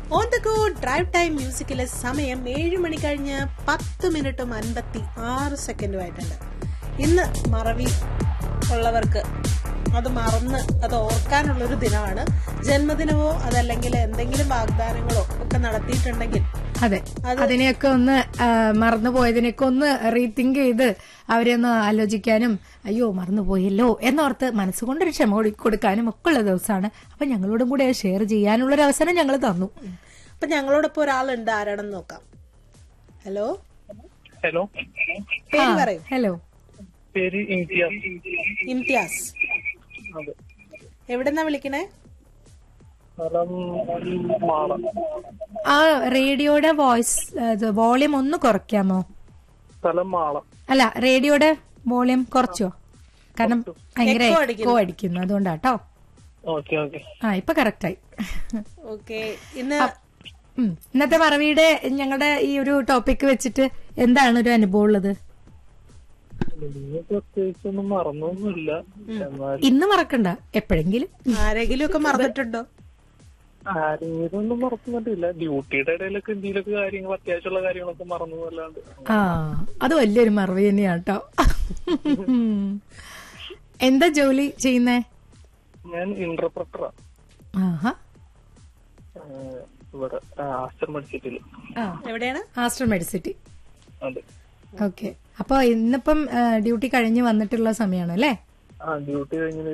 On the go drive time മ്യൂസിക്കിലെ സമയം ഏഴ് മണി കഴിഞ്ഞ് പത്ത് മിനിറ്റും അൻപത്തി ആറ് സെക്കൻഡും ആയിട്ടുണ്ട് ഇന്ന് മറവി ഉള്ളവർക്ക് അത് മറന്ന് അത് ഓർക്കാനുള്ളൊരു ദിനമാണ് ജന്മദിനമോ അതല്ലെങ്കിൽ എന്തെങ്കിലും വാഗ്ദാനങ്ങളോ ഒക്കെ നടത്തിയിട്ടുണ്ടെങ്കിൽ അതെ അതിനെയൊക്കെ ഒന്ന് ആ, മറന്നുപോയതിനെയൊക്കെ ഒന്ന് റീതിങ്ക് ചെയ്ത് അവരെ ഒന്ന് ആലോചിക്കാനും അയ്യോ മറന്നുപോയല്ലോ എന്നോർത്ത് മനസ്സുകൊണ്ടൊരു ക്ഷമ കൊടു- കൊടുക്കാനും ഒക്കെ ഉള്ള ദിവസമാണ് അപ്പൊ ഞങ്ങളോടും കൂടെ ഷെയർ ചെയ്യാനുള്ള ഒരു അവസരം ഞങ്ങൾ തന്നു അപ്പൊ ഞങ്ങളോടൊപ്പം ഒരാളുണ്ട് ആരാണെന്ന് നോക്കാം ഹലോ ഹലോ പേര് പറയൂ ഹലോ പേര് ഇംതിയാസ് ഇംതിയാസ് അതെ എവിടെന്നാ വിളിക്കണേ സ്ഥലം മാള ആ റേഡിയോയുടെ വോയിസ് വോളിയം ഒന്ന് കുറയ്ക്കാമോ സ്ഥലം മാള അല്ല റേഡിയോയുടെ വോളിയം കുറച്ചോ കാരണം ഭയങ്കര Echo അടിക്കുന്നു. എക്കോ അടിക്കുന്നു അതുകൊണ്ടാട്ടോ ഓക്കെ ഓക്കെ ആ ഇപ്പൊ കറക്റ്റായി ഓക്കെ ഇന്ന് ഉം. ഇന്നത്തെ മറവിയുടെ ഞങ്ങളുടെ ഈ ഒരു ടോപ്പിക് വെച്ചിട്ട് എന്താണ് ഒരു അനുഭവം ഉള്ളത് ഇന്ന് പ്രത്യേകിച്ചൊന്നും മറന്നൊന്നുമില്ല എന്നാൽ ഇന്ന് മറക്കണ്ട എപ്പോഴെങ്കിലും ആരെങ്കിലും ഒക്കെ മറന്നിട്ടുണ്ടോ ആരെങ്കിലും ഒന്നും മറന്നിട്ടില്ല ഡ്യൂട്ടിയുടെ ഇടയിലൊക്കെ എന്തെങ്കിലുമൊക്കെ കാര്യങ്ങൾ അത്യാവശ്യമുള്ള കാര്യങ്ങളൊക്കെ മറന്നു അല്ലാണ്ട് ആ അത് വലിയൊരു മറവി തന്നെയാണ് കേട്ടോ എന്താ ജോലി ചെയ്യുന്നേ ഞാൻ ഇന്റർപ്രട്ടറാ ആഹാ ഇവിടെ ആസ്റ്റർ മെഡിസിറ്റില് ആ എവിടെയാണ് ആസ്റ്റർ മെഡിസിറ്റി അതെ ഓക്കെ അപ്പൊ ഇന്നിപ്പം ഡ്യൂട്ടി കഴിഞ്ഞ് വന്നിട്ടുള്ള സമയമാണ് അല്ലേ ആ ഡ്യൂട്ടി കഴിഞ്ഞ്